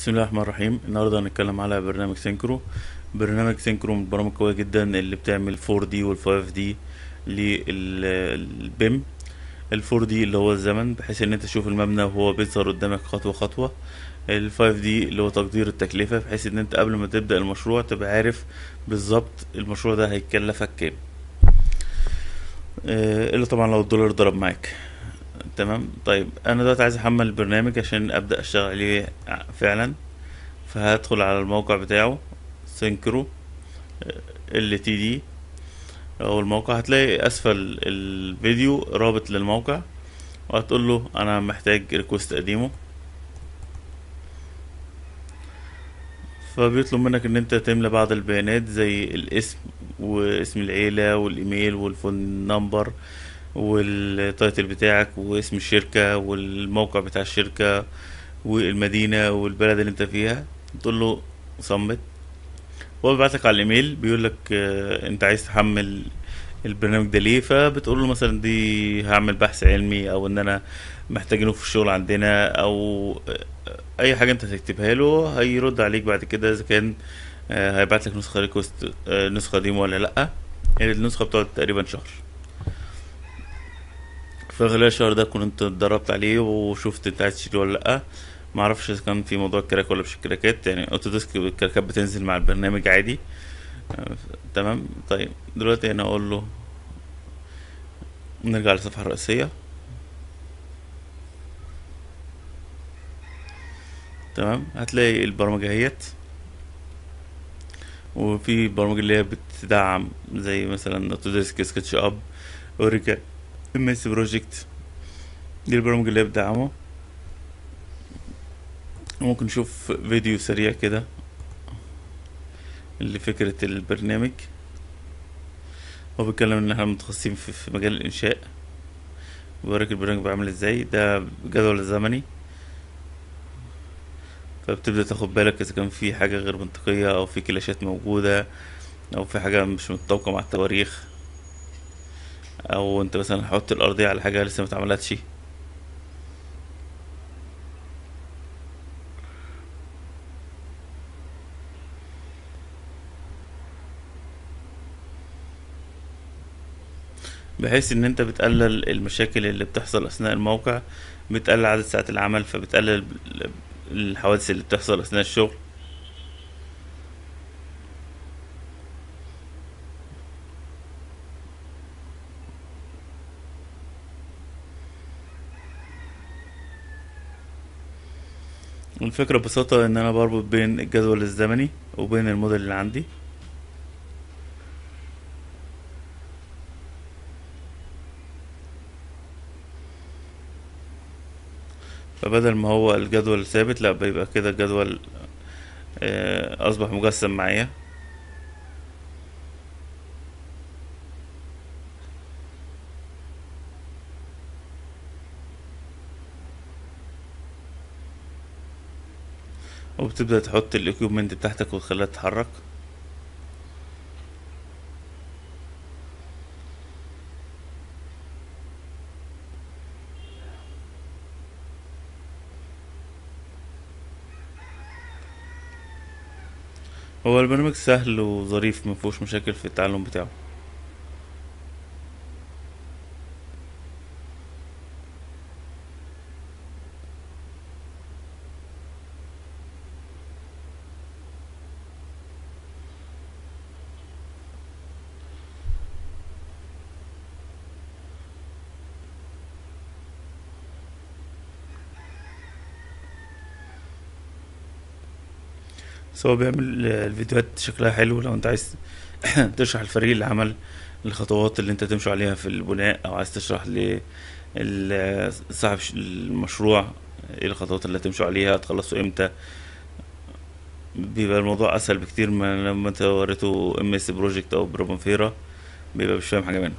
بسم الله الرحمن الرحيم النهارده هنتكلم على برنامج سينكرو برنامج سينكرو من البرامج القوية جدا اللي بتعمل 4D وال 5D للبيم ال 4D اللي هو الزمن بحيث ان انت تشوف المبنى وهو بيظهر قدامك خطوة خطوة ال 5D اللي هو تقدير التكلفة بحيث ان انت قبل ما تبدأ المشروع تبقى عارف بالظبط المشروع ده هيكلفك كام آه، الا طبعا لو الدولار ضرب معاك تمام طيب انا دلوقتي عايز احمل البرنامج عشان ابدا اشتغل عليه ع- فعلا فهدخل على الموقع بتاعه سينكرو ال تي دي او الموقع هتلاقي اسفل الفيديو رابط للموقع وهتقول له انا محتاج ريكوست اقدمه فبيطلب منك ان انت تملى بعض البيانات زي الاسم واسم العيلة والايميل والفون نمبر والتايتل بتاعك واسم الشركة والموقع بتاع الشركة والمدينة والبلد اللي انت فيها تقول له صمت هو بيبعت لك على الايميل بيقول لك آه، انت عايز تحمل البرنامج ده ليه فبتقول له مثلا دي هعمل بحث علمي او ان انا محتاجينه في الشغل عندنا او آه، اي حاجه انت تكتبها له هيرد عليك بعد كده اذا كان آه، هيبعت لك نسخه ريكوست آه، نسخه ديمو ولا لا النسخه بتقعد تقريبا شهر في خلال الشهر ده كنت انت اتدربت عليه وشفت انت عايز تشيله ولا لا ما اعرفش اذا كان في موضوع الكراك ولا مش الكراكات يعني اوتوديسك الكراكات بتنزل مع البرنامج عادي آه، تمام طيب دلوقتي انا اقول له نرجع للصفحه الرئيسيه تمام هتلاقي البرمجه اهيت وفي برامج اللي هي بتدعم زي مثلا اوتوديسك سكتش اب اوريكا ام اس بروجكت دي البرامج اللي هي بتدعمه ممكن نشوف فيديو سريع كده لفكرة البرنامج هو بيتكلم ان احنا متخصصين في, في مجال الانشاء بيوريك البرنامج بيعمل ازاي ده جدول زمني فبتبدأ تاخد بالك اذا كان في حاجة غير منطقية او في كلاشات موجودة او في حاجة مش متطابقة مع التواريخ او انت مثلا هحط الارضية على حاجة لسه متعملتش بحيث ان انت بتقلل المشاكل اللي بتحصل اثناء الموقع بتقلل عدد ساعات العمل فبتقلل الحوادث اللي بتحصل اثناء الشغل الفكرة ببساطة ان انا بربط بين الجدول الزمني وبين الموديل اللي عندي فبدل ما هو الجدول ثابت لا بيبقى كده الجدول آه، اصبح مجسم معايا وبتبدأ تحط الاكيوبمنت بتاعتك وتخليها تتحرك هو البرنامج سهل وظريف مفيهوش مشاكل في التعلم بتاعه بس هو بيعمل الفيديوهات شكلها حلو لو انت عايز تشرح الفريق اللي عمل الخطوات اللي انت تمشي عليها في البناء او عايز تشرح لصاحب المشروع ايه الخطوات اللي هتمشوا عليها هتخلصوا امتى بيبقى الموضوع اسهل بكتير من لما انت وريته ام اس بروجكت او برومافيرا بيبقى مش فاهم حاجه منه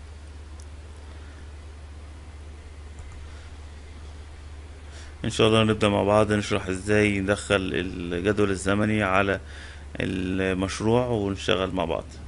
ان شاء الله نبدأ مع بعض نشرح ازاي ندخل الجدول الزمني على المشروع ونشتغل مع بعض